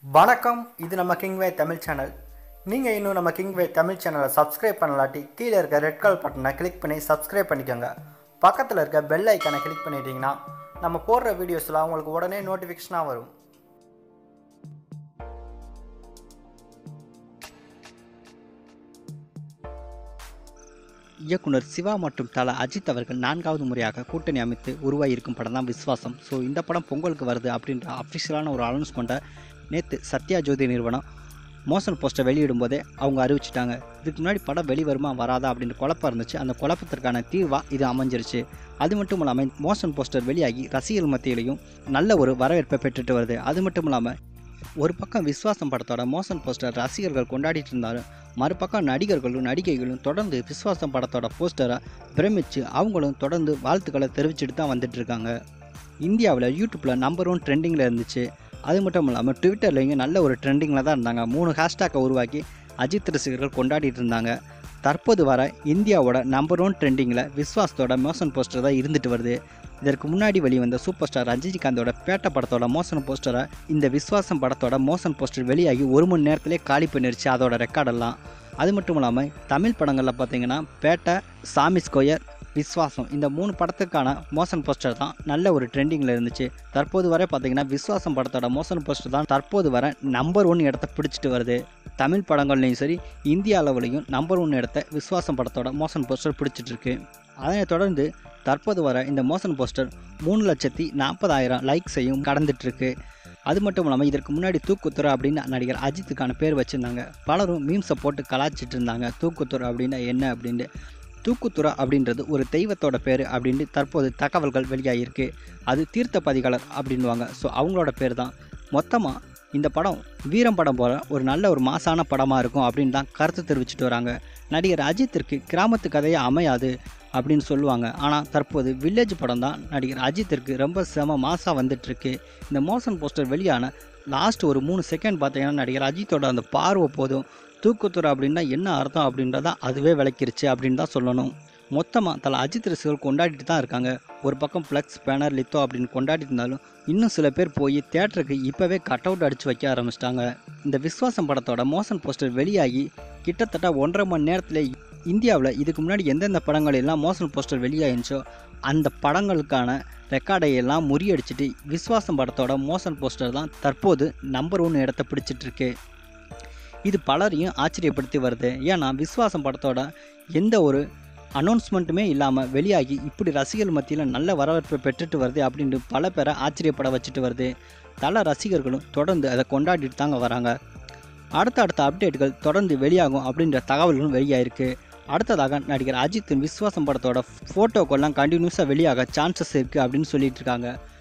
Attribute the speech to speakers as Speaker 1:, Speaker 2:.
Speaker 1: வணக்கம் இது நம்ம கிங்வே தமிழ் சேனல் நீங்கள் இன்னும் நம்ம கிங்வே தமிழ் சேனலை சப்ஸ்கிரைப் பண்ணலாட்டி கீழே இருக்க ரெட் கலர் பட்டனை கிளிக் பண்ணி சப்ஸ்கிரைப் பண்ணிக்கோங்க பக்கத்தில் இருக்க பெல் ஐக்கானை கிளிக் பண்ணிட்டீங்கன்னா நம்ம போடுற வீடியோஸ்லாம் உங்களுக்கு உடனே நோட்டிஃபிகேஷனாக வரும்
Speaker 2: இயக்குனர் சிவா மற்றும் தல அஜித் அவர்கள் நான்காவது முறையாக கூட்டணி அமைத்து உருவாகியிருக்கும் படம் தான் விஸ்வாசம் ஸோ இந்த படம் பொங்கலுக்கு வருது அப்படின்ற அஃபிஷியலான ஒரு அனௌன்ஸ்மெண்ட்டை நேற்று சத்யா ஜோதி நிறுவனம் மோஷன் போஸ்டர் வெளியிடும் போதே அவங்க அறிவிச்சிட்டாங்க இதுக்கு முன்னாடி படம் வெளிவருமா வராதா அப்படின்ற குழப்பம் இருந்துச்சு அந்த குழப்பத்திற்கான தீர்வாக இது அமைஞ்சிருச்சு அது மட்டும் இல்லாமல் மோஷன் போஸ்டர் வெளியாகி ரசிகர்கள் மத்தியிலையும் நல்ல ஒரு வரவேற்பை பெற்றுட்டு வருது அது மட்டும் இல்லாமல் ஒரு பக்கம் விஸ்வாசம் படத்தோட மோஷன் போஸ்டர் ரசிகர்கள் கொண்டாடிட்டு இருந்தாலும் மறுபக்கம் நடிகர்களும் நடிகைகளும் தொடர்ந்து விஸ்வாசம் படத்தோட போஸ்டரை பிரமிச்சு அவங்களும் தொடர்ந்து வாழ்த்துக்களை தெரிவிச்சுட்டு தான் வந்துட்டு இருக்காங்க இந்தியாவில் யூடியூப்பில் நம்பர் ஒன் ட்ரெண்டிங்கில் இருந்துச்சு அது மட்டும் இல்லாமல் ட்விட்டர்லையும் நல்ல ஒரு ட்ரெண்டிங்கில் தான் இருந்தாங்க மூணு ஹேஷ்டேக்கை உருவாக்கி அஜித் ரசிகர்கள் கொண்டாடிட்டு இருந்தாங்க தற்போது வர இந்தியாவோட நம்பர் ஒன் ட்ரெண்டிங்கில் விஸ்வாசத்தோட மோஷன் போஸ்டர் தான் இருந்துட்டு வருது இதற்கு முன்னாடி வெளிவந்த சூப்பர் ஸ்டார் ரஜினிகாந்தோட பேட்ட படத்தோட மோசன் போஸ்டரை இந்த விஸ்வாசம் படத்தோட மோசன் போஸ்டர் வெளியாகி ஒரு மணி நேரத்திலே காலி பண்ணிருச்சு அதோட ரெக்கார்டெல்லாம் அது மட்டும் இல்லாமல் தமிழ் படங்களில் பார்த்தீங்கன்னா பேட்டை சாமி ஸ்கொயர் விஸ்வாசம் இந்த மூணு படத்துக்கான மோசன் போஸ்டர் தான் நல்ல ஒரு ட்ரெண்டிங்கில் இருந்துச்சு தற்போது வரை பார்த்தீங்கன்னா விஸ்வாசம் படத்தோட மோசன் போஸ்டர் தான் தற்போது வர நம்பர் ஒன் இடத்த பிடிச்சிட்டு வருது தமிழ் படங்கள்லையும் சரி இந்திய அளவுலையும் நம்பர் ஒன் இடத்த விஸ்வாசம் படத்தோட மோசன் போஸ்டர் பிடிச்சிட்டு இருக்கு அதனைத் தொடர்ந்து தற்போது வர இந்த மோசன் போஸ்டர் மூணு லட்சத்தி நாற்பதாயிரம் லைக்ஸையும் கடந்துட்டு இருக்கு அது மட்டும் இல்லாமல் இதற்கு முன்னாடி தூக்குத்துறை அப்படின்னு நடிகர் அஜித்துக்கான பேர் வச்சுருந்தாங்க பலரும் மீம்ஸை போட்டு கலாச்சிட்டு இருந்தாங்க தூக்குத்துறை அப்படின்னா என்ன அப்படின்ட்டு தூக்குத்துறை அப்படின்றது ஒரு தெய்வத்தோட பேர் அப்படின்ட்டு தற்போது தகவல்கள் வெளியாகிருக்கு அது தீர்த்த பதிகாலர் அப்படின்வாங்க ஸோ அவங்களோட பேர் தான் மொத்தமாக இந்த படம் வீரம் படம் போல ஒரு நல்ல ஒரு மாசான படமாக இருக்கும் அப்படின்னு தான் கருத்து தெரிவிச்சிட்டு வராங்க நடிகர் அஜித்திற்கு கிராமத்து கதையே அமையாது அப்படின்னு சொல்லுவாங்க ஆனால் தற்போது வில்லேஜ் படம் தான் நடிகர் அஜித்திற்கு ரொம்ப செம மாசாக வந்துட்டுருக்கு இந்த மோசன் போஸ்டர் வெளியான லாஸ்ட் ஒரு மூணு செகண்ட் பார்த்தீங்கன்னா நடிகர் அஜித்தோட அந்த பார்வை போதும் தூக்குத்துறை அப்படின்னா என்ன அர்த்தம் அப்படின்றத அதுவே விளக்கிருச்சு அப்படின்னு தான் சொல்லணும் மொத்தமாக தலை அஜித் ரசிகர்கள் கொண்டாடிட்டு தான் இருக்காங்க ஒரு பக்கம் ஃப்ளக்ஸ் பேனர் லித்தோ அப்படின்னு கொண்டாடிட்டு இருந்தாலும் இன்னும் சில பேர் போய் தேட்டருக்கு இப்போவே கட் அவுட் அடித்து வைக்க ஆரம்பிச்சிட்டாங்க இந்த விஸ்வாசம் படத்தோட மோசன் போஸ்டர் வெளியாகி கிட்டத்தட்ட ஒன்றரை மணி நேரத்தில் இந்தியாவில் இதுக்கு முன்னாடி எந்தெந்த படங்கள் எல்லாம் மோசன் போஸ்டர் வெளியாயிருந்துச்சோ அந்த படங்களுக்கான ரெக்கார்டை எல்லாம் முறியடிச்சிட்டு விஸ்வாசம் படத்தோட மோசன் போஸ்டர் தான் தற்போது நம்பர் ஒன்று இடத்த பிடிச்சிட்டு இருக்கு இது பலரையும் ஆச்சரியப்படுத்தி வருது ஏன்னா விஸ்வாசம் படத்தோட எந்த ஒரு அனௌன்ஸ்மெண்ட்டுமே இல்லாமல் வெளியாகி இப்படி ரசிகர்கள் மத்தியில் நல்ல வரவேற்பை பெற்றுட்டு வருது அப்படின்ட்டு பல பேரை ஆச்சரியப்பட வச்சுட்டு வருது தல ரசிகர்களும் தொடர்ந்து அதை கொண்டாடிட்டு தாங்க வராங்க அடுத்த அடுத்த அப்டேட்டுகள் தொடர்ந்து வெளியாகும் அப்படின்ற தகவல்களும் வெளியாயிருக்கு அடுத்ததாக நடிகர் அஜித்தின் விஸ்வாசம் படத்தோட ஃபோட்டோக்கெல்லாம் கண்டினியூஸாக வெளியாக சான்சஸ் இருக்குது அப்படின்னு சொல்லிட்டு இருக்காங்க